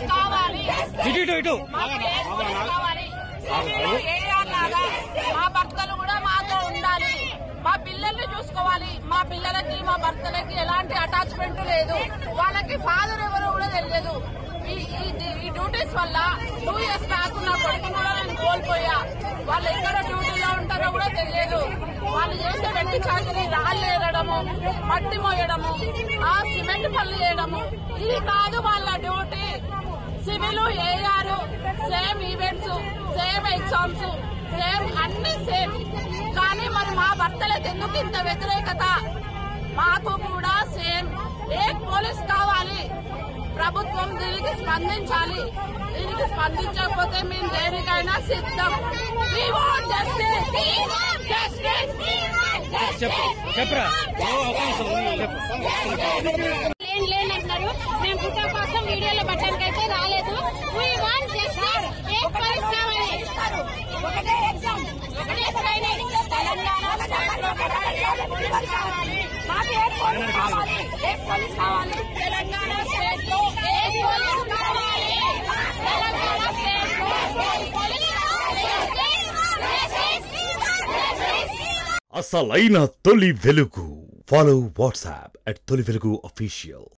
Police కావాలి ఇటు ఇటు ఇటు మాకు ఏ పోలీస్ కావాలి సివిల్ ఏఆర్ లాగా మా భర్తలు కూడా మాతో ఉండాలి మా పిల్లల్ని చూసుకోవాలి మా పిల్లలకి మా భర్తలకి ఎలాంటి అటాచ్మెంట్ లేదు వాళ్ళకి ఫాదర్ ఎవరో కూడా తెలియదు ఈ ఈ- ఈ డ్యూటీస్ వల్ల టూ ఇయర్స్ బ్యాక్ నా కొడుకుని కూడా నేను కోల్పోయా వాళ్ళు ఎక్కడ డ్యూటీలో ఉంటారో కూడా తెలియదు వాళ్ళు చేసే వెంటి చాకరీ రాళ్ళు ఏరడము మట్టి మోయడము ఆ సిమెంట్ పనులు చేయడము ఇది కాదు వాళ్ళ duty civil AR same events same exams same అన్ని సేమ్ కానీ మరి మా భర్తలకు ఎందుకు ఇంత వ్యతిరేకత మాకు కూడా సేమ్ ఏ పోలీస్ కావాలి ప్రభుత్వం దీనికి స్పందించాలి దీనికి స్పందించకపోతే మేము దేనికైనా సిద్ధం We want justice. Justice. చెప్పు చెప్పురా ఓ, ఒక నిమిషం, చెప్పు లేని లేని అంటున్నారు మేము ఫోటో కోసం వీడియోలో పెట్టడానికి అయితే రాలేదు వీ వాంట్ జస్టిస్ ఏ పోలీస్ కావాలి ఒకటే ఎగ్జామ్ ఒకటే ట్రైనింగ్ తెలంగాణ స్టేట్ లో కూడా ఏ పోలీస్ కావాలి మాకు ఏ పోలీస్ కావాలి ఏ పోలీస్ కావాలి తెలంగాణ స్టేట్ లో ఏ పోలీస్ కావాలి తెలంగాణ స్టేట్ లో ఏ పోలీస్ కావాలి అసలైన తొలి వెలుగు ఫాలో వాట్సాప్ అట్ తొలి వెలుగు అఫీషియల్